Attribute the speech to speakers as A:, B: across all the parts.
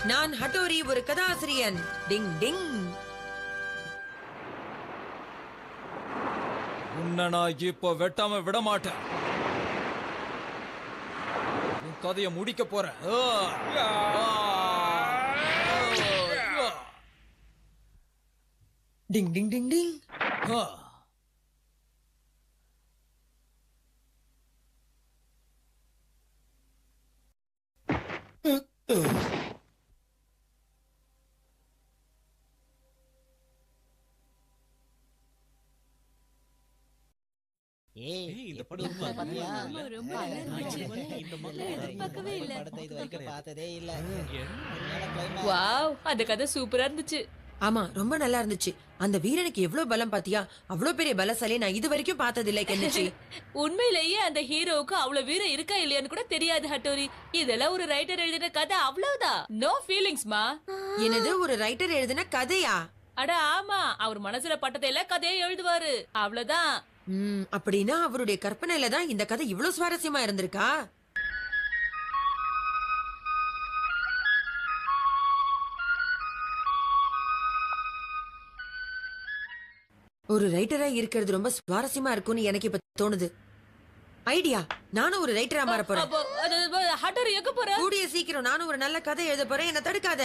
A: நான் ஹட்டோரி ஒரு கதாசிரியன் டிங் டிங்
B: உன்னை நான் இப்போ வெட்டாம விட மாட்டேன் உன் கதையை முடிக்க போறேன் ஆ! ஆ! ஆ!
A: டிங் டிங் டிங் டிங்
B: ஆ!
C: ஏய்
D: இந்த
C: எப்படி
D: படம்
C: இருக்கு
D: ரொம்ப
C: பாத்தியா?
D: ஆமா,
E: ரொம்ப
C: ஆ,
E: நல்லா இருந்துச்சு.
D: இந்த
C: இல்ல,
D: மாதிரி
C: இந்த
E: எதிர்பார்க்கவே இல்ல.
C: படத்தை இது வரைக்கும் பார்த்ததே இல்ல
D: என்ன?
C: என்னோட climax.
E: வாவ் அந்த கதை சூப்பரா இருந்துச்சு
A: ஆமா ரொம்ப நல்லா இருந்துச்சு அந்த வீரனுக்கு எவ்வளவு பலம் பாத்தியா அவ்வளவு பெரிய பலசாலி நான் இது வரைக்கும் பார்த்தது இல்ல கென்னிச்சி
E: உண்மையிலேயே அந்த ஹீரோவுக்கு அவ்வளவு வீரம் இருக்கா இல்லையான்னு கூட தெரியாது ஹட்டோரி இதெல்லாம் ஒரு ரைட்டர் எழுதின கதை அவ்வளவுதான் நோ ஃபீலிங்ஸ்மா
A: என்னது ஒரு ரைட்டர் எழுதின கதையா
E: அட ஆமா அவர் மனசுல பட்டதை எல்லாம் கதையை எழுதுவாரு அவ்வளவுதான்
A: ம் அப்படின்னா அவருடைய கற்பனையில தான் இந்த கதை இவ்வளவு சுவாரஸ்யமா இருந்திருக்கா ஒரு ரைட்டரா இருக்கிறது ரொம்ப சுவாரஸ்யமா இருக்கும்னு எனக்கு இப்ப தோணுது ஐடியா நானும் ஒரு ரைட்டரா மாற போறேன்
E: அப்போ அது ஹட்டோரி எங்க போற
A: கூடிய சீக்கிரம் நானும் ஒரு நல்ல கதை எழுத போறேன் என்ன தடுக்காத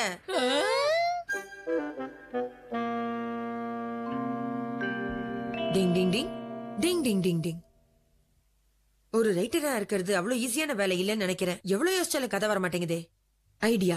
A: டிங் டிங் டிங் டிங் டிங் டிங் டிங் ஒரு ரைட்டரா இருக்கிறது அவ்வளவு ஈஸியான வேலை இல்லைன்னு நினைக்கிறேன் எவ்வளவு யோசிச்சாலும் கதை வர மாட்டேங்குதே ஐடியா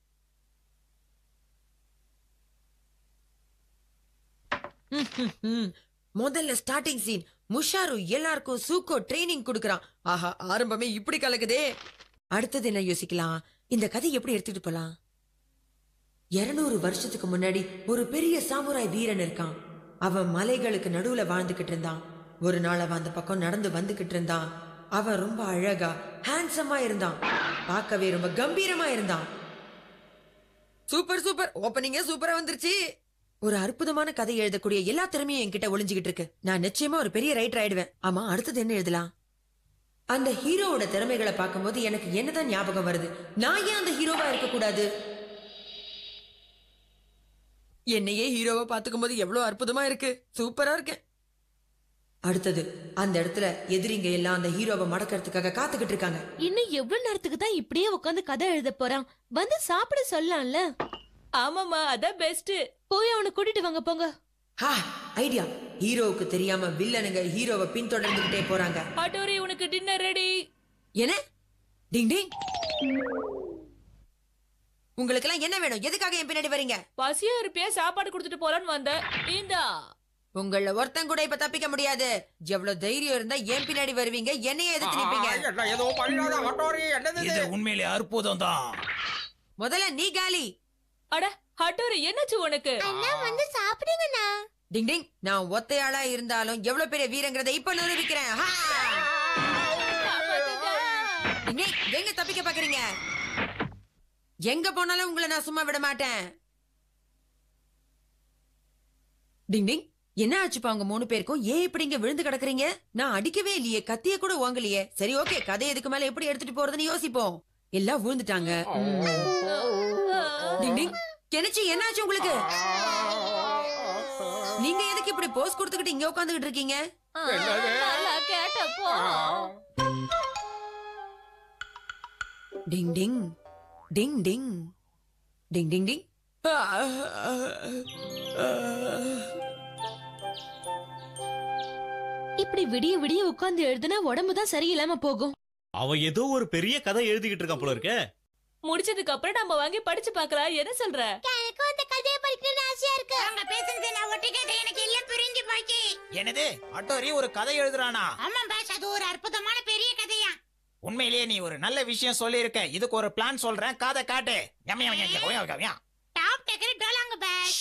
A: முதல்ல ஸ்டார்டிங் சீன் முஷாரு எல்லாருக்கும் சூக்கோ ட்ரைனிங் கொடுக்கறான் ஆஹா ஆரம்பமே இப்படி கலக்குதே அடுத்தது என்ன யோசிக்கலாம் இந்த கதை எப்படி எடுத்துட்டு போலாம் இருநூறு வருஷத்துக்கு முன்னாடி ஒரு பெரிய சாமுராய் வீரன் இருக்கான் அவன் மலைகளுக்கு நடுவுல வாழ்ந்துகிட்டு இருந்தான் ஒரு நாள் அவன் அந்த பக்கம் நடந்து வந்துகிட்டு இருந்தான் அவன் ரொம்ப அழகா ஹேண்ட்ஸமா இருந்தான் பார்க்கவே ரொம்ப கம்பீரமா இருந்தான் சூப்பர் சூப்பர் ஓப்பனிங்கே சூப்பரா வந்துருச்சு ஒரு அற்புதமான கதை எழுதக்கூடிய எல்லா திறமையும் என்கிட்ட ஒளிஞ்சுகிட்டு இருக்கு நான் நிச்சயமா ஒரு பெரிய ரைட்டர் ஆயிடுவேன் ஆமா அடுத்தது என்ன எழுதலாம் அந்த ஹீரோவோட திறமைகளை பார்க்கும்போது எனக்கு என்னதான் ஞாபகம் வருது நான் ஏன் அந்த ஹீரோவா இருக்க கூடாது என்னையே ஹீரோவா பாத்துக்கும் போது எவ்வளவு அற்புதமா இருக்கு சூப்பரா இருக்கேன் அடுத்தது அந்த இடத்துல எதிரிங்க எல்லாம் அந்த ஹீரோவை மடக்கிறதுக்காக காத்துக்கிட்டு இருக்காங்க
F: இன்னும் எவ்வளவு நேரத்துக்கு தான் இப்படியே உட்காந்து கதை எழுத போறான் வந்து சாப்பிட சொல்லலாம்ல
E: ஆமாமா அதான் பெஸ்ட்
F: போய் அவனை கூட்டிட்டு வாங்க போங்க
A: ஹா ஐடியா ஹீரோவுக்கு தெரியாம வில்லனுங்க ஹீரோவை பின்தொடர்ந்துகிட்டே போறாங்க
E: ஹட்டோரி உனக்கு டின்னர் ரெடி
A: என்ன டிங் டிங் உங்களுக்கெல்லாம் என்ன வேணும் எதுக்காக என் பின்னாடி வரீங்க
E: பசியா இருப்பியா சாப்பாடு கொடுத்துட்டு போலான்னு வந்தேன் இந்தா
A: உங்கள ஒருத்தன் கூட இப்ப தப்பிக்க முடியாது எவ்வளவு தைரியம் இருந்தா என் பின்னாடி வருவீங்க என்னையே எதிர்த்து நிப்பீங்க
D: என்ன ஏதோ பண்ணாத ஹட்டோரி என்னது
B: இது உண்மையிலே அற்புதம் தான்
A: முதல்ல நீ காலி
E: அட ஹட்டோரி என்னாச்சு உனக்கு
F: வந்து சாப்பிடுங்கண்ணா
A: டிங் டிங் நான் ஒத்தையாளா இருந்தாலும் எவ்வளவு பெரிய வீரங்கிறத இப்ப நிரூபிக்கிறேன் ஹா! டிங் டிங், எங்க தப்பிக்க பாக்குறீங்க எங்க போனாலும் உங்களை நான் சும்மா விட மாட்டேன் டிங் டிங் என்ன ஆச்சுப்பா உங்க மூணு பேருக்கும் ஏன் இப்படி இங்க விழுந்து கிடக்குறீங்க நான் அடிக்கவே இல்லையே கத்திய கூட வாங்கலையே சரி ஓகே கதை இதுக்கு மேல எப்படி எடுத்துட்டு போறதுன்னு யோசிப்போம் எல்லாம் விழுந்துட்டாங்க டிங் டிங் கெனிச்சி என்னாச்சு உங்களுக்கு நீங்க எதுக்கு இப்படி போஸ் கொடுத்துக்கிட்டு இங்க உட்காந்துக்கிட்டு இருக்கீங்க
E: நல்லா கேட்டப்போ
A: டிங் டிங் டிங் டிங் டிங் டிங் டிங்
F: இப்படி விடிய விடிய உட்கார்ந்து எழுதுனா உடம்பு தான் சரியில்லாம போகும்
D: அவ ஏதோ ஒரு பெரிய கதை எழுதிக்கிட்டு இருக்கான் போல இருக்க
E: முடிச்சதுக்கு அப்புறம் நம்ம வாங்கி படிச்சு பார்க்கலாம் என்ன சொல்ற
F: எனக்கு அந்த கதையை படிக்கணும்னு ஆசையா இருக்கு
G: அவங்க பேசுறது நான் ஒட்டி கேட்டு எனக்கு எல்லாம் புரிஞ்சு போச்சு
C: என்னது அட்டோரி ஒரு கதை எழுதுறானா
G: ஆமா பாஸ் அது ஒரு அற்புதமான பெரிய கதையா
C: உண்மையிலேயே நீ ஒரு நல்ல விஷயம் சொல்லியிருக்க இதுக்கு ஒரு பிளான் சொல்றேன் காதை காட்டு யம், யம், யம், யம், யம், யம்.
G: டாப் டெக்கரி டோலாங்க பாஸ்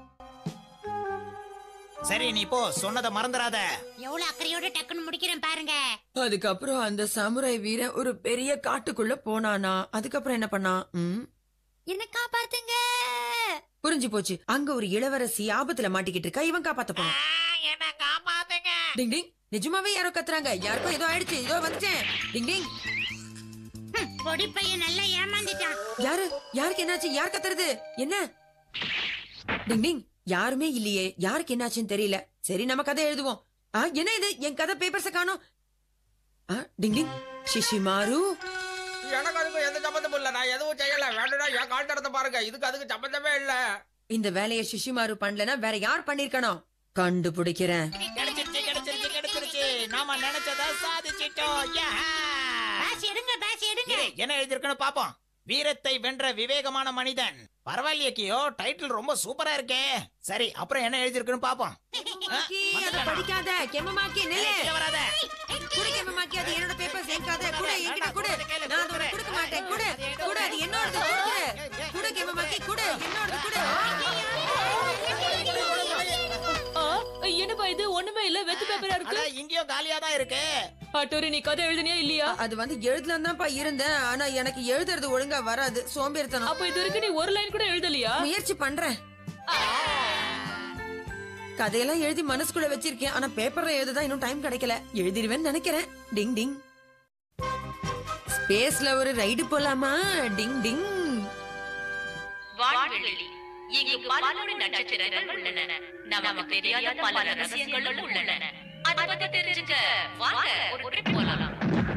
C: சரி நீ போ சொன்னதை மறந்துடாத
G: எவ்வளவு அக்கறையோட டக்குன்னு முடிக்கிறேன் பாருங்க
A: அதுக்கப்புறம் அந்த சாமுராய் வீரன் ஒரு பெரிய காட்டுக்குள்ள போனானா அதுக்கப்புறம் என்ன பண்ணான் ம்,
F: என்ன காப்பாத்துங்க
A: புரிஞ்சு போச்சு அங்க ஒரு இளவரசி ஆபத்துல மாட்டிக்கிட்டு இருக்கா இவன் காப்பாத்த போனான்
G: என்ன காப்பாத்துங்க
A: டிங் டிங் நிஜமாவே யாரோ கத்துறாங்க யாருக்கும் ஏதோ ஆயிடுச்சு ஏதோ வந்துட்டேன் டிங் டிங்
G: பொடி பையன் நல்லா ஏமாந்துட்டான்
A: யாரு யாருக்கு என்னாச்சு யார் கத்துறது என்ன டிங் டிங் யாருமே இல்லையே யாருக்கு என்னாச்சுன்னு தெரியல சரி நம்ம கதை எழுதுவோம் ஆ என்ன இது என் கதை பேப்பர்ஸ காணோம் ஆ டிங் டிங் சிஷிமாரு
D: எனக்கு அதுக்கு எந்த சம்பந்தமும் இல்ல நான் எதுவும் செய்யல வேணும்னா என் கால் தரத்தை பாருங்க இதுக்கு அதுக்கு சம்பந்தமே இல்ல
A: இந்த வேலையை சிஷிமாரு பண்ணலனா வேற யார் பண்ணிருக்கணும் கண்டுபிடிக்கிறேன்
C: கிடைச்சிருச்சு கிடைச்சிருச்சு கிடைச்சிருச்சு நாம நினைச்சத சாதிச்சிட்டோம் யஹா!
G: பேசி எடுங்க பேசி எடுங்க
C: இரு, என்ன எழுதிருக்குன்னு பாப்போம் வீரத்தை வென்ற விவேகமான மனிதன் பரவாயில்லையே கியோ டைட்டில் ரொம்ப சூப்பரா இருக்கே சரி அப்புறம் என்ன எழுதிருக்குன்னு பாப்போம் ஆ,
A: அத
C: வந்துட்டானா?
A: படிக்காத கெமமாக்கி
C: ஏய்,
A: நில்லு
C: கீழே வராத
A: குடு கெமமாக்கி அது என்னோட பேப்பர்ஸ் என் கதை குடு என்கிட்ட குடு நான் அதை உனக்கு கொடுக்க மாட்டேன் குடு குடு அது என்னோடது குடு குடு கெமமாக்கி குடு என்னோடது குடு
E: ஆ, என்னப்பா இது ஒண்ணுமே இல்ல வெத்து பேப்பரா
C: அட
E: இருக்கு
C: இங்கேயும் காலியா தான் இருக்கு
E: ஹட்டோரி நீ கதை எழுதுனியா இல்லையா
A: அது வந்து எழுதலாம் தான்ப்பா இருந்தேன் ஆனா எனக்கு எழுதுறது ஒழுங்கா வராது சோம்பேறித்தனம்
E: அப்ப இது வரைக்கும் நீ ஒரு லைன் கூட எழுதலையா
A: முயற்சி பண்றேன் கதையெல்லாம் எழுதி மனசுக்குள்ள வச்சிருக்கேன் ஆனா பேப்பர்ல எழுததான் இன்னும் டைம் கிடைக்கல எழுதிருவேன்னு நினைக்கிறேன் டிங் டிங் ஸ்பேஸ்ல ஒரு ரைடு போலாமா டிங் டிங்
H: வான்வெளி இங்கு பல கோடி நட்சத்திரங்கள் உள்ளன நமக்கு தெரியாத பல ரகசியங்களும் உள்ளன அதை பத்தி தெரிஞ்சுக்க வாங்க ஒரு ட்ரிப் போலாம்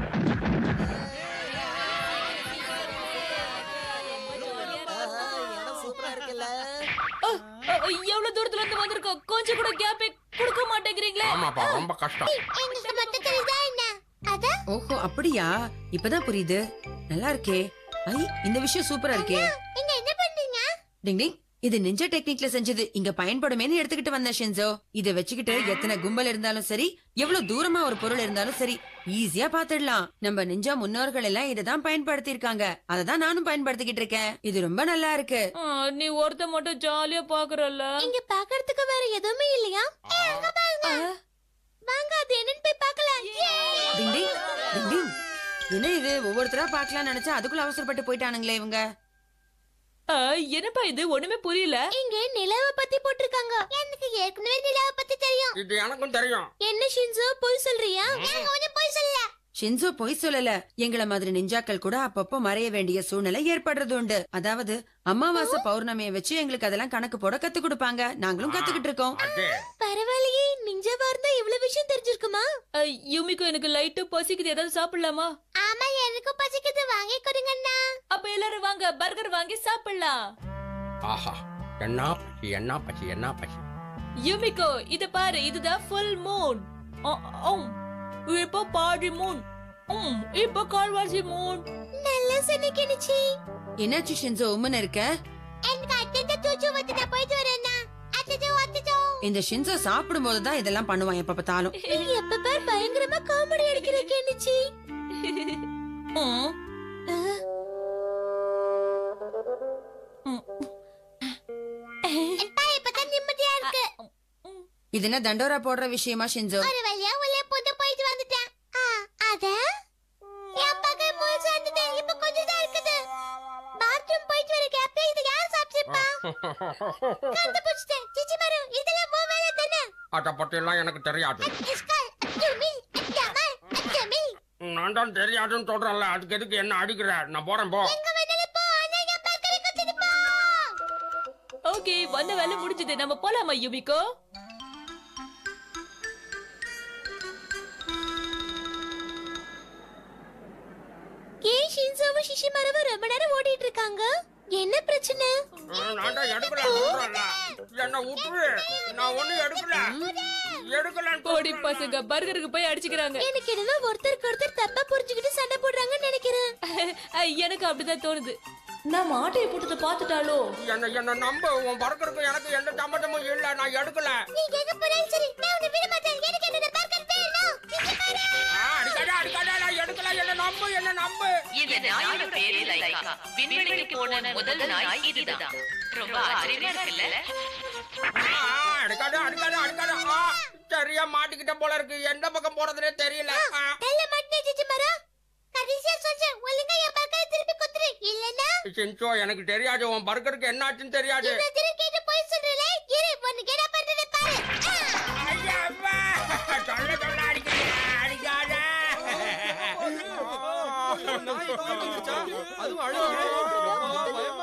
C: சூப்பரா இருக்குல்ல
E: ஆ, ஆ, எவ்வளவு தூரத்துல இருந்து வந்திருக்கோம் கொஞ்சம் கூட கேப்பே கொடுக்க மாட்டேங்கிறீங்களே
D: ஆமாப்பா ரொம்ப கஷ்டம்
G: எங்களுக்கு மட்டும் தெரியுதா என்ன அதான்
A: ஓஹோ அப்படியா இப்பதான் புரியுது நல்லா இருக்கே ஐ இந்த விஷயம் சூப்பரா இருக்கே
G: நீங்க என்ன பண்றீங்க
A: டிங் டிங் இது நிஞ்சா டெக்னிக்ல செஞ்சது இங்க பயன்படுமேன்னு எடுத்துக்கிட்டு வந்தேன் ஷின்சோ இத வச்சுக்கிட்டு எத்தனை கும்பல் இருந்தாலும் சரி எவ்வளவு தூரமா ஒரு பொருள் இருந்தாலும் சரி ஈஸியா பாத்துடலாம் நம்ம நிஞ்சா முன்னோர்கள் எல்லாம் இததான் பயன்படுத்தி இருக்காங்க அததான் நானும் பயன்படுத்திக்கிட்டு இருக்கேன் இது ரொம்ப நல்லா இருக்கு
E: ஆ, நீ ஒருத்த மட்டும் ஜாலியா பாக்குறல்ல
F: இங்க பாக்குறதுக்கு வேற எதுவுமே இல்லையா ஏய், அங்க பாருங்க வாங்க அது என்னன்னு போய் பார்க்கலாம்
A: டிங் டிங் டிங் டிங் என்ன இது ஒவ்வொருத்தரா பாக்கலாம்னு நினைச்சா அதுக்குள்ள அவசரப்பட்டு போயிட்டானுங்களே இவங்க
E: ஆ, என்னப்பா இது ஒண்ணுமே புரியல
F: இங்க நிலவை பத்தி போட்டிருக்காங்க எனக்கு ஏற்கனவே நிலவை பத்தி தெரியும்
D: இது எனக்கும் தெரியும்
F: என்ன ஷின்சோ பொய் சொல்றியா
G: கொஞ்சம் போய் சொல்ல
A: ஷின்சோ பொய் சொல்லல எங்கள மாதிரி நிஞ்சாக்கள் கூட அப்பப்போ மறைய வேண்டிய சூழ்நிலை ஏற்படுறது உண்டு அதாவது அமாவாசை பௌர்ணமியை வச்சு எங்களுக்கு அதெல்லாம் கணக்கு போட கத்து கொடுப்பாங்க நாங்களும் கத்துக்கிட்டு இருக்கோம்
D: அது
F: பரவாயில்லையே நிஞ்சவா இருந்தா இவ்வளவு விஷயம் தெரிஞ்சிருக்குமா
E: ஆ, யுமிக்கு எனக்கு லைட்டா பசிக்குது ஏதாவது சாப்பிடலாமா
F: ஆமா எனக்கும் பசிக்குது வாங்கி கொடுங்கண்ணா
E: அப்ப எல்லாரும் வாங்க பர்கர் வாங்கி சாப்பிடலாம்
D: ஆஹா என்ன பசி என்ன பசி என்ன பசி
E: யுமிகோ இத பாரு இதுதான் ஃபுல் மூன் இப்போ பாடி மூன் உம், இப்போ கால்வாசி மூன்
F: நல்லா சொன்னிக்கிடுச்சி
A: என்னாச்சு ஷின்சோ உம்மன் இருக்க
F: எனக்கு அட்டத்தை தூச்சு வந்து நான் போயிட்டு வரேன்னா அட்டத்தை அட்டத்தோ
A: இந்த ஷின்சோ சாப்பிடும் போதுதான் இதெல்லாம் பண்ணுவான் எப்ப பார்த்தாலும்
F: நீ எப்ப பார் பயங்கரமா காமெடி அடிக்கிற கெனிச்சி
E: உம்,
F: இப்பதான் நிம்மதியா இருக்கு
A: இது என்ன தண்டோரா போடுற விஷயமா ஷின்சோ
F: ஒரு வழியா உள்ள புது போயிட்டு வந்துட்டேன் ஆ, அத என் பக்கம் மூணு சேர்ந்துட்டேன் இப்ப கொஞ்சம் தான் இருக்குது பாத்ரூம் போயிட்டு வர கேப்ல இது யார் சாப்பிட்டுப்பா கண்டுபிடிச்சிட்டேன் சிச்சி மரு இதெல்லாம் மூ வேலை தானே
D: அதை பத்தி எல்லாம் எனக்கு தெரியாது
F: இஸ்கால் அஜமி அஜமல் அஜமி
D: நான் தான் தெரியாதுன்னு சொல்றேன்ல அதுக்கு எதுக்கு என்ன அடிக்கிற நான் போறேன் போ
F: எங்க வேணாலும் போ ஆனா என் பக்கம் குத்திட்டு போ
E: ஓகே வந்த வேலை முடிஞ்சது நம்ம போலாமா யுமிகோ
F: ஏன் ஷின்சோவும் ஷிஷிமரவும் ரொம்ப நேரம் ஓடிட்டு இருக்காங்க என்ன பிரச்சனை
D: நான் தான் எடுக்கல சொல்றேன்ல என்ன விட்டுரு நான் ஒண்ணும் எடுக்கல எடுக்கலன்னு
E: ஓடி
D: சொல்றேன்ல.
E: பசங்க பர்கருக்கு போய் அடிச்சுக்கிறாங்க
F: எனக்கு என்னமோ ஒருத்தருக்கு ஒருத்தர் தப்பா புரிஞ்சுக்கிட்டு சண்டை போடுறாங்கன்னு நினைக்கிறேன்
E: ஐ, எனக்கு அப்படிதான் தோணுது நான் ஆட்டையை போட்டதை பார்த்துட்டாலோ
D: என்ன என்ன நம்ப உன் பறக்கறதுக்கு எனக்கு எந்த சம்மந்தமும் இல்ல நான் எடுக்கல
F: நீ கேட்க போறாலும் சரி நான் உன்னை விட மாட்டேன் எனக்கு என்ன பார்க்க வேணும்
D: ஆ, அடிக்காத அடிக்காத நான் எடுக்கல என்ன நம்பு என்ன நம்பு
H: இந்த நாயோட பேரு லைகா விண்வெளிக்கு போன முதல் நாய் இதுதான் ரொம்ப ஆச்சரியமா இருக்குல்ல
D: ஆ, அடிக்காத அடிக்காத அடிக்காத ஆ, சரியா மாட்டிக்கிட்ட போல இருக்கு எந்த பக்கம் போறதுனே தெரியல ஆ.
F: நல்ல மாட்டே சிச்சி மரா கடைசியா சொல்றேன் ஒழுங்கா என் பக்கம் திருப்பி குத்துரு இல்லனா
D: சின்சோ எனக்கு தெரியாது உன் பர்கருக்கு என்னாச்சுன்னு தெரியாது
F: இவ்வளவு தூரம் கேட்டு போய் சொல்றல இரு உனக்கு என்ன பண்றது பாரு ஆ.
D: ஐயா, அம்மா. சொல்ல சொல்ல அடிக்கிறீங்க, அடிக்காத. அதுவும் அழுகுது. பயமா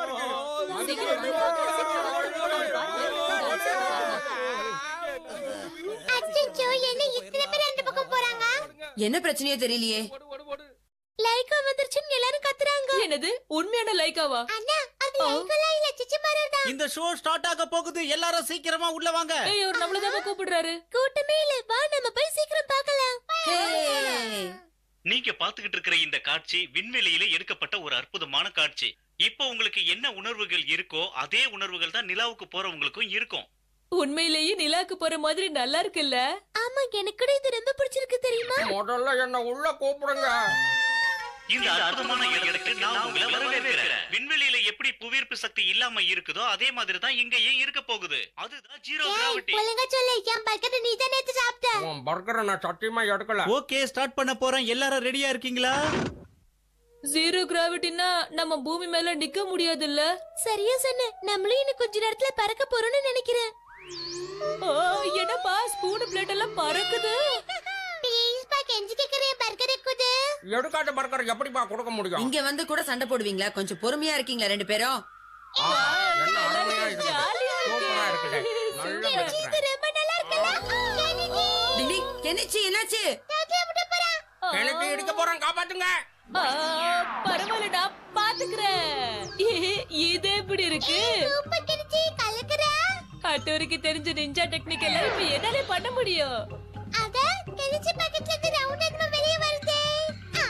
F: அச்சச்சோ என்ன இத்தனை பேர் அந்த பக்கம் போறாங்க
A: என்ன பிரச்சனையோ தெரியலையே
F: லைக்கா வந்துருச்சுன்னு எல்லாரும் கத்துறாங்க
E: என்னது உண்மையான லைக்காவா
F: அண்ணா அது லைக்கெல்லாம் இல்ல சிச்சி மரம் தான்
I: இந்த ஷோ ஸ்டார்ட் ஆக போகுது எல்லாரும் சீக்கிரமா உள்ள வாங்க
E: ஏய் அவர் நம்மளதான் கூப்பிடுறாரு
F: கூட்டமே இல்ல வா நம்ம போய் சீக்கிரம் பார்க்கலாம்
A: ஹே
J: நீங்க பாத்துக்கிட்டு இருக்கிற இந்த காட்சி விண்வெளியில எடுக்கப்பட்ட ஒரு அற்புதமான காட்சி இப்போ உங்களுக்கு என்ன உணர்வுகள் இருக்கோ அதே உணர்வுகள் தான் நிலாவுக்கு போறவங்களுக்கும் இருக்கும்
E: உண்மையிலேயே நிலாக்கு போற மாதிரி நல்லா இருக்குல்ல
F: ஆமா எனக்கு கூட இது ரொம்ப பிடிச்சிருக்கு தெரியுமா
D: முதல்ல என்ன உள்ள கூப்பிடுங்க
J: இந்த அற்புதமான இடத்துக்கு நான் உங்களை வரவேற்கிறேன் விண்வெளியில எப்படி புவியீர்ப்பு சக்தி இல்லாம இருக்குதோ அதே மாதிரி தான் இங்கேயும் இருக்க போகுது அதுதான் ஜீரோ
F: ஏய்
J: கிராவிட்டி
F: ஒழுங்கா சொல்லு என் பக்கத்து நீ தான் நேத்து சாப்பிட்ட
D: உன் பர்கரை நான் சத்தியமா எடுக்கல
I: ஓகே ஸ்டார்ட் பண்ண போறேன் எல்லாரும் ரெடியா இருக்கீங்களா
E: ஜீரோ கிராவிட்டினா நம்ம பூமி மேல நிக்க முடியாதுல்ல
F: சரியா சொன்ன நம்மளும் இன்னும் கொஞ்ச நேரத்துல பறக்க போறோம்னு நினைக்கிறேன்
E: ஓ, என்னப்பா ஸ்பூன் பிளேட் எல்லாம் பறக்குது
F: ப்ளீஸ் பா கெஞ்சி கேக்குறேன் பர்கர் இருக்குது
D: எடுக்காத பர்கர் எப்படிப்பா கொடுக்க முடியும்
A: இங்க வந்து கூட சண்டை போடுவீங்களா கொஞ்சம் பொறுமையா இருக்கீங்களா ரெண்டு பேரும்
D: ஆஹா, என்ன அருமையா இருக்குது
E: ஜாலியா இருக்கு.
D: சூப்பரா இருக்குது நல்ல
F: இது
D: பர்கர்
F: ரொம்ப நல்லா இருக்குல்ல கெனிச்சி
A: டிங் டிங், கெனிச்சி என்னாச்சு
F: தாத்தா விட்டு போறேன்
D: எனக்கு இடிக்க போறேன் காப்பாத்துங்க
E: ஆ, பரவாயில்ல நான் பாத்துக்கிறேன் இது எப்படி இருக்கு
F: சூப்பர் கெனிச்சி கலக்குறா
E: அட்டோருக்கு தெரிஞ்ச நிஞ்சா டெக்னிக் எல்லாம் இப்ப என்னால பண்ண முடியும்
F: அத கெனிச்சி பக்கத்துல இருந்து ரவுண்ட் அடிமா வெளிய வருதே ஆ.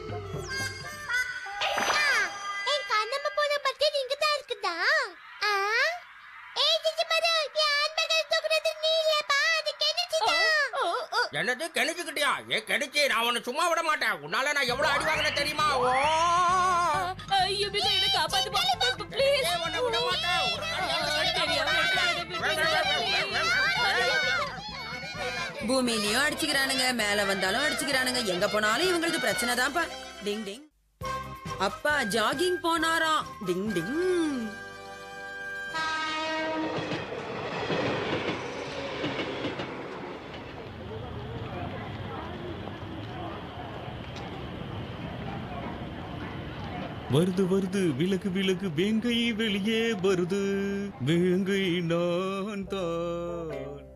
F: ஆ, என் கண்ணம்மா போன பக்கெட் இங்க தான் இருக்குதா ஆ ஏய் சிச்சி மரு யார் மகள் தூக்குறது நீ இல்லப்பா அது கெனிச்சி தான்
E: ஓ, ஓ,
D: என்னது கெணிச்சுக்கிட்டியா ஏ கெணிச்சு நான் உன்னை சும்மா விட மாட்டேன் உன்னால நான் எவ்வளவு அடி வாங்கினேன் தெரியுமா ஓ
E: ஐயோ பிகா என்ன காப்பாத்து ப்ளீஸ்
D: உன்னை விட மாட்டேன் ஒரு
A: பூமியிலயும் அடிச்சுக்கிறானுங்க மேல வந்தாலும் அடிச்சுக்கிறானுங்க எங்க போனாலும் இவங்களுக்கு பிரச்சனை தான்ப்பா டிங் டிங் அப்பா ஜாகிங் போனாராம் டிங் டிங்
I: வருது வருது விலகு விலகு வேங்கை வெளியே வருது வேங்கை நான் தான்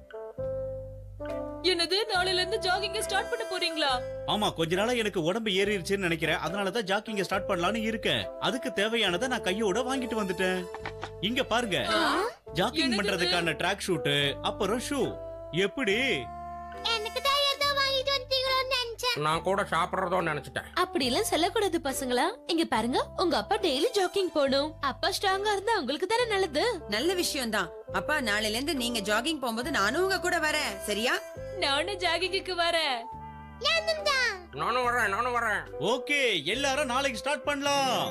E: என்னது நாளையில இருந்து ஜாகிங் ஸ்டார்ட் பண்ண போறீங்களா
I: ஆமா கொஞ்ச நாளா எனக்கு உடம்பு ஏறிடுச்சுன்னு நினைக்கிறேன் அதனாலதான் ஜாக்கிங்க ஸ்டார்ட் பண்ணலாம்னு இருக்கேன் அதுக்கு தேவையானதை நான் கையோட வாங்கிட்டு வந்துட்டேன் இங்க பாருங்க ஜாக்கிங்
E: என்னது இது?
I: பண்றதுக்கான ட்ராக் ஷூட் அப்புறம் ஷூ எப்படி
F: எனக்கு தான் ஏதோ வாங்கிட்டு வந்தீங்களோன்னு நினைச்சேன்
D: நான் கூட சாப்பிடுறதோ நினைச்சிட்டேன்
K: அப்படி எல்லாம் சொல்லக்கூடாது பசங்களா இங்க பாருங்க உங்க அப்பா டெய்லி ஜாக்கிங் போகணும் அப்பா ஸ்ட்ராங்கா இருந்தா உங்களுக்கு தானே நல்லது
A: நல்ல விஷயம் தான் அப்பா நாளையில இருந்து நீங்க ஜாகிங் போகும்போது நானும் உங்க கூட வரேன் சரியா
E: நானும் ஜாகிங்க்கு வரேன்
F: நானும் தான்
D: நானும் வரேன் நானும் வரேன்
I: ஓகே எல்லாரும் நாளைக்கு ஸ்டார்ட் பண்ணலாம்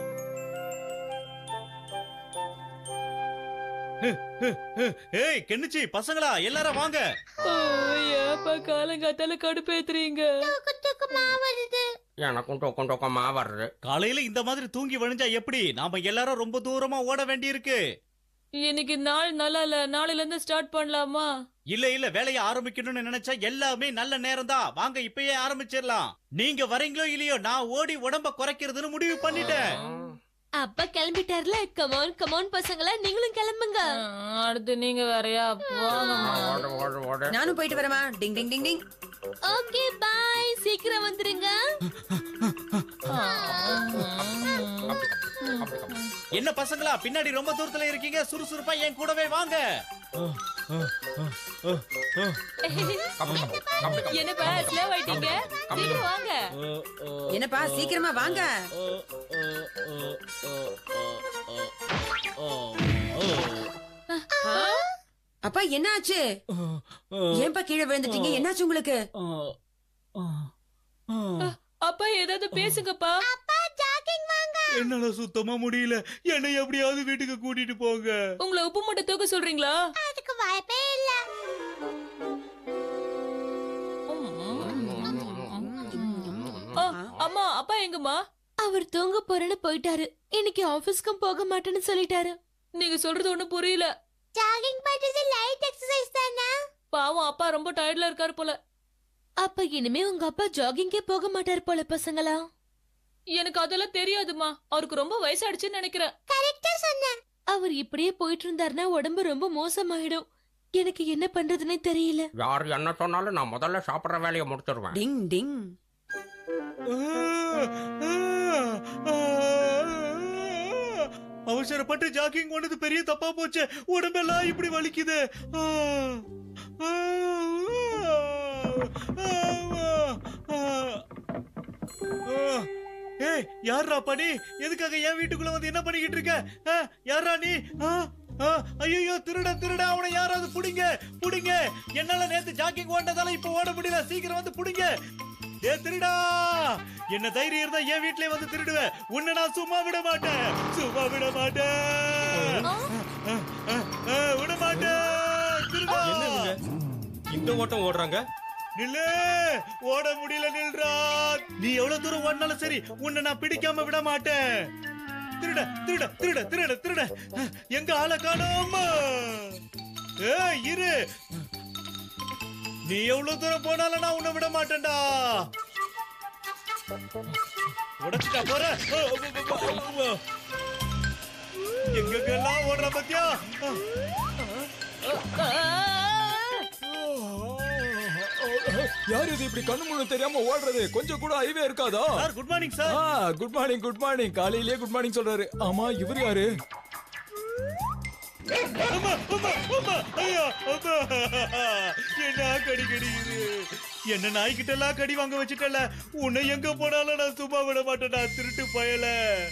I: ஏய் கென்னிச்சி பசங்களா எல்லாரும் வாங்க
E: ஓ, ஏப்பா காலங்காத்தால கடுப்பேத்துறீங்க
F: தூக்கு தூக்கமா வருது
D: எனக்கும் டொக்கம் டொக்கமா வருது
I: காலையில இந்த மாதிரி தூங்கி விழுந்தா எப்படி நாம எல்லாரும் ரொம்ப தூரமா ஓட வேண்டியிருக்கு
E: இன்னைக்கு நாள் நல்லா இல்ல நாளையில இருந்து ஸ்டார்ட் பண்ணலாமா
I: இல்ல இல்ல வேலையை ஆரம்பிக்கணும்னு நினைச்சா எல்லாமே நல்ல நேரம் தான் வாங்க இப்பயே ஆரம்பிச்சிடலாம் நீங்க வரீங்களோ இல்லையோ நான் ஓடி உடம்ப குறைக்கிறதுன்னு முடிவு பண்ணிட்டேன்
K: அப்பா கிளம்பிட்டார்ல கமான் கமான் பசங்களா நீங்களும் கிளம்புங்க
E: அடுத்து நீங்க வேறயா போங்கம்மா
D: ஓடு ஓடு ஓடு
A: நானும் போயிட்டு வரேமா டிங் டிங் டிங் டிங்
K: ஓகே பாய் சீக்கிரம் வந்துருங்க
I: என்ன பசங்களா பின்னாடி ரொம்ப தூரத்துல இருக்கீங்க சுறுசுறுப்பா என் கூடவே வாங்க
E: என்னப்பா ஸ்லோ ஆயிட்டீங்க சீக்கிரம் வாங்க
A: என்னப்பா சீக்கிரமா வாங்க ஆ? அப்பா என்ன ஆச்சு ஏன்பா கீழே விழுந்துட்டீங்க என்னாச்சு உங்களுக்கு
E: அப்பா ஏதாவது பேசுங்கப்பா
F: அப்பா ஜாக்கிங் வாங்க
I: என்னால சுத்தமா முடியல என்னை எப்படியாவது வீட்டுக்கு கூட்டிட்டு போங்க
E: உங்களை உப்பு மூட்டை தூக்க சொல்றீங்களா
F: அதுக்கு வாய்ப்பே இல்ல
E: ஆ, அம்மா அப்பா எங்கம்மா
K: அவர் தூங்க போறேன்னு போயிட்டாரு இன்னைக்கு ஆபீஸ்க்கும் போக மாட்டேன்னு சொல்லிட்டாரு
E: நீங்க சொல்றது ஒண்ணும் புரியல
F: ஜாகிங் பண்றது லைட் எக்ஸசைஸ் தானே
E: பாவம் அப்பா ரொம்ப டயர்ட்ல இருக்காரு போல
K: அப்ப இனிமே உங்க அப்பா ஜாகிங்கே போக மாட்டார் போல பசங்களா
E: எனக்கு அதெல்லாம் தெரியாதுமா அவருக்கு ரொம்ப வயசாயிடுச்சுன்னு நினைக்கிறேன்
F: கரெக்டா சொன்ன
K: அவர் இப்படியே போயிட்டு இருந்தாருன்னா உடம்பு ரொம்ப மோசமாயிடும் எனக்கு என்ன பண்றதுன்னே தெரியல
D: யார் என்ன சொன்னாலும் நான் முதல்ல சாப்பிடுற வேலையை முடிச்சிருவேன்
A: டிங் டிங்
I: அவசரப்பட்டு ஜாக்கிங் பண்ணது பெரிய தப்பா போச்சு உடம்பெல்லாம் இப்படி வலிக்குது ஆ, ஆ, ஆ, ஆ. ஏய் யாரா பண்ணி எதுக்காக என் வீட்டுக்குள்ள வந்து என்ன பண்ணிக்கிட்டு இருக்க ஆ, யாரா நீ ஐயோ திருட திருட அவனை யாராவது புடிங்க புடிங்க என்னால நேத்து ஜாக்கிங் ஓட்டதால இப்ப ஓட முடியல சீக்கிரம் வந்து புடிங்க ஏ திருடா என்ன தைரியம் இருந்தா என் வீட்லயே வந்து திருடுவேன் உன்னை நான் சும்மா விட மாட்டேன் சும்மா விட மாட்டேன் ஆ, ஆ, ஆ, விட மாட்டேன் திருடா
B: இந்த ஓட்டம் ஓடுறாங்க
I: நில்லு ஓட முடியல நில்றா நீ எவ்வளவு தூரம் ஓடினாலும் சரி உன்னை நான் பிடிக்காம விட மாட்டேன் திருட திருட திருட திருட திருட எங்க ஆளை காணோம் ஏய் இரு நீ எவ்வளவு தூரம் போனாலும் நான் உன்னை விட மாட்டேன்டா உடைச்சிட்டா போற எங்கெங்கெல்லாம் ஓடுற பத்தியா
B: யார் இது இப்படி கண்ணு முழு தெரியாம ஓடுறது கொஞ்சம் கூட அறிவே இருக்காதா
I: sir good morning sir
B: good morning good morning காலையிலேயே குட் மார்னிங் சொல்றாரு ஆமா இவர் யாரு
I: அம்மா, அம்மா, அம்மா, ஐயா, அம்மா. என்ன கடி கடிக்குது என்ன நாய்கிட்ட எல்லாம் கடி வாங்க வச்சுட்டல உன்னை எங்க போனாலும் நான் சும்மா விட மாட்டேன்டா திருட்டு பயல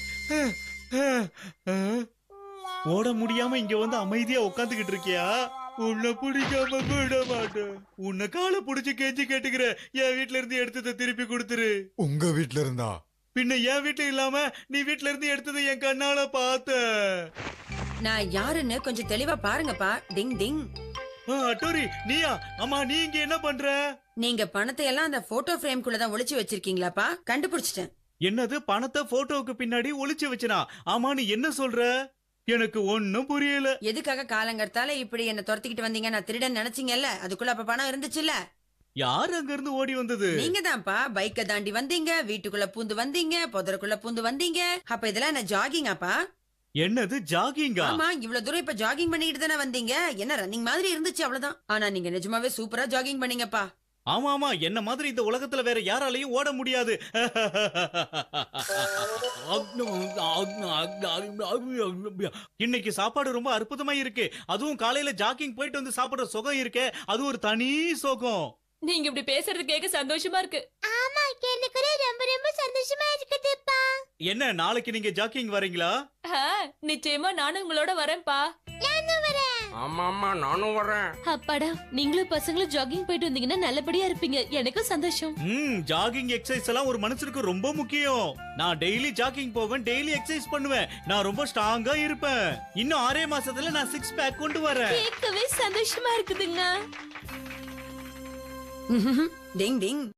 I: ஓட முடியாம இங்க வந்து அமைதியா உட்காந்துக்கிட்டு இருக்கியா உன்னை பிடிக்காம விட மாட்டேன் உன்னை காலை புடிச்சு கெஞ்சி கேட்டுக்கிறேன் என் வீட்ல இருந்து எடுத்ததை திருப்பி கொடுத்துரு
L: உங்க வீட்ல இருந்தா
I: பின்ன என் வீட்டுல இல்லாம நீ வீட்ல இருந்து எடுத்ததை என் கண்ணால பார்த்தேன்
A: நான் யாருன்னு கொஞ்சம் தெளிவா பாருங்கப்பா டிங் டிங்
I: ஆ, அட்டோரி நீயா ஆமா நீ இங்க என்ன பண்ற
A: நீங்க பணத்தை எல்லாம் அந்த போட்டோ ஃப்ரேம்குள்ள தான் ஒளிச்சு வச்சிருக்கீங்களாப்பா கண்டுபிடிச்சிட்டேன்
I: என்னது பணத்தை போட்டோவுக்கு பின்னாடி ஒளிச்சு வச்சனா ஆமா நீ என்ன சொல்ற எனக்கு ஒண்ணும் புரியல
A: எதுக்காக காலங்கர்த்தால இப்படி என்ன துரத்திக்கிட்டு வந்தீங்க நான் திருடன் நினைச்சீங்கல்ல அதுக்குள்ள அப்ப பணம் இருந்துச்சுல்ல
I: யார் அங்க இருந்து ஓடி வந்தது
A: நீங்க தான்ப்பா பைக்க தாண்டி வந்தீங்க வீட்டுக்குள்ள பூந்து வந்தீங்க புதருக்குள்ள பூந்து வந்தீங்க அப்ப இதெல்லாம் என்ன ஜாகிங்காப்பா
I: என்னது ஜாகிங்கா
A: ஆமா இவ்வளவு தூரம் இப்ப ஜாகிங் பண்ணிட்டு தானே வந்தீங்க என்ன ரன்னிங் மாதிரி இருந்துச்சு அவ்வளவுதான் ஆனா நீங்க நிஜமாவே சூப்பரா ஜாகிங் பண்ணீங்கப்பா
I: ஆமா ஆமா என்ன மாதிரி இந்த உலகத்துல வேற யாராலையும் ஓட முடியாது இன்னைக்கு சாப்பாடு ரொம்ப அற்புதமா இருக்கு அதுவும் காலையில ஜாக்கிங் போயிட்டு வந்து சாப்பிடுற சுகம் இருக்கே அது ஒரு தனி சுகம்
E: நீங்க இப்படி பேசுறது கேட்க சந்தோஷமா இருக்கு
F: ஆமா எனக்கு கூட ரொம்ப ரொம்ப சந்தோஷமா இருக்குதுப்பா
I: என்ன நாளைக்கு நீங்க ஜாக்கிங் வரீங்களா
E: ஆ, நிச்சயமா நானும் உங்களோட வரேன்ப்பா
F: நானும் வரேன்
D: ஆமா ஆமா நானும் வரேன்
K: அப்பாடா நீங்களும் பசங்களும் ஜாகிங் போயிட்டு வந்தீங்கன்னா நல்லபடியா இருப்பீங்க எனக்கும் சந்தோஷம்
I: ம் ஜாகிங் எக்ஸசைஸ் எல்லாம் ஒரு மனுஷனுக்கு ரொம்ப முக்கியம் நான் டெய்லி ஜாகிங் போவேன் டெய்லி எக்ஸசைஸ் பண்ணுவேன் நான் ரொம்ப ஸ்ட்ராங்கா இருப்பேன் இன்னும் ஆறே மாசத்துல நான் சிக்ஸ் பேக் கொண்டு வரேன்
K: கேட்கவே சந்தோஷமா இருக்குதுங்க
A: டிங் டிங்